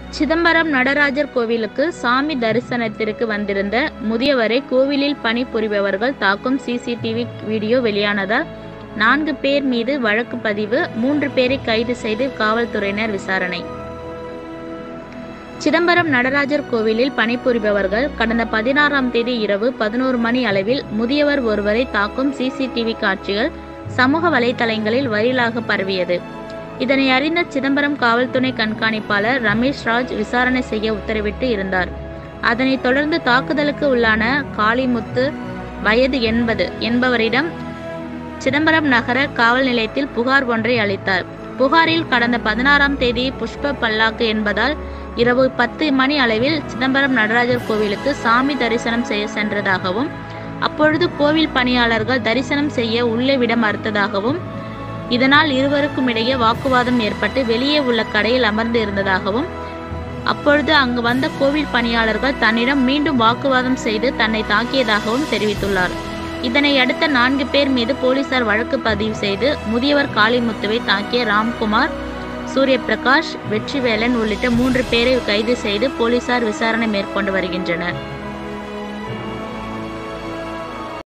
சிதம்பரம் நடராஜர் கோவிலுக்கு சாமி தரிசனத்திற்கு வந்திருந்த முதியவரை கோவிலில் பணிபுரிபவர்கள் தாக்கும் சிசிடிவி வீடியோ வெளியானதால் நான்கு பேர் மீது வழக்கு பதிவு மூன்று பேரை கைது செய்து காவல்துறையினர் விசாரணை சிதம்பரம் நடராஜர் கோவிலில் பணிபுரிபவர்கள் கடந்த பதினாறாம் தேதி இரவு பதினோரு மணி அளவில் முதியவர் ஒருவரை தாக்கும் சிசிடிவி காட்சிகள் சமூக வலைதளங்களில் வைரலாக பரவியது இதனை அறிந்த சிதம்பரம் காவல்துறை கண்காணிப்பாளர் ரமேஷ் ராஜ் விசாரணை செய்ய உத்தரவிட்டு இருந்தார் அதனைத் தொடர்ந்து தாக்குதலுக்கு உள்ளான காளிமுத்து வயது எண்பது என்பவரிடம் சிதம்பரம் நகர காவல் நிலையத்தில் புகார் ஒன்றை அளித்தார் புகாரில் கடந்த பதினாறாம் தேதி புஷ்ப பல்லாக்கு என்பதால் இரவு பத்து மணி அளவில் சிதம்பரம் நடராஜர் கோவிலுக்கு சாமி தரிசனம் செய்ய சென்றதாகவும் அப்பொழுது கோவில் பணியாளர்கள் தரிசனம் செய்ய உள்ளே விட மறுத்ததாகவும் இதனால் இருவருக்கும் இடையே வாக்குவாதம் ஏற்பட்டு வெளியே உள்ள கடையில் அமர்ந்து இருந்ததாகவும் அப்பொழுது அங்கு வந்த கோவில் பணியாளர்கள் தன்னிடம் மீண்டும் வாக்குவாதம் செய்து தன்னை தாக்கியதாகவும் தெரிவித்துள்ளார் இதனை அடுத்த நான்கு பேர் மீது போலீசார் வழக்கு பதிவு செய்து முதியவர் காளிமுத்துவை தாக்கிய ராம்குமார் சூரியபிரகாஷ் வெற்றிவேலன் உள்ளிட்ட மூன்று பேரை கைது செய்து போலீசார் விசாரணை மேற்கொண்டு வருகின்றனர்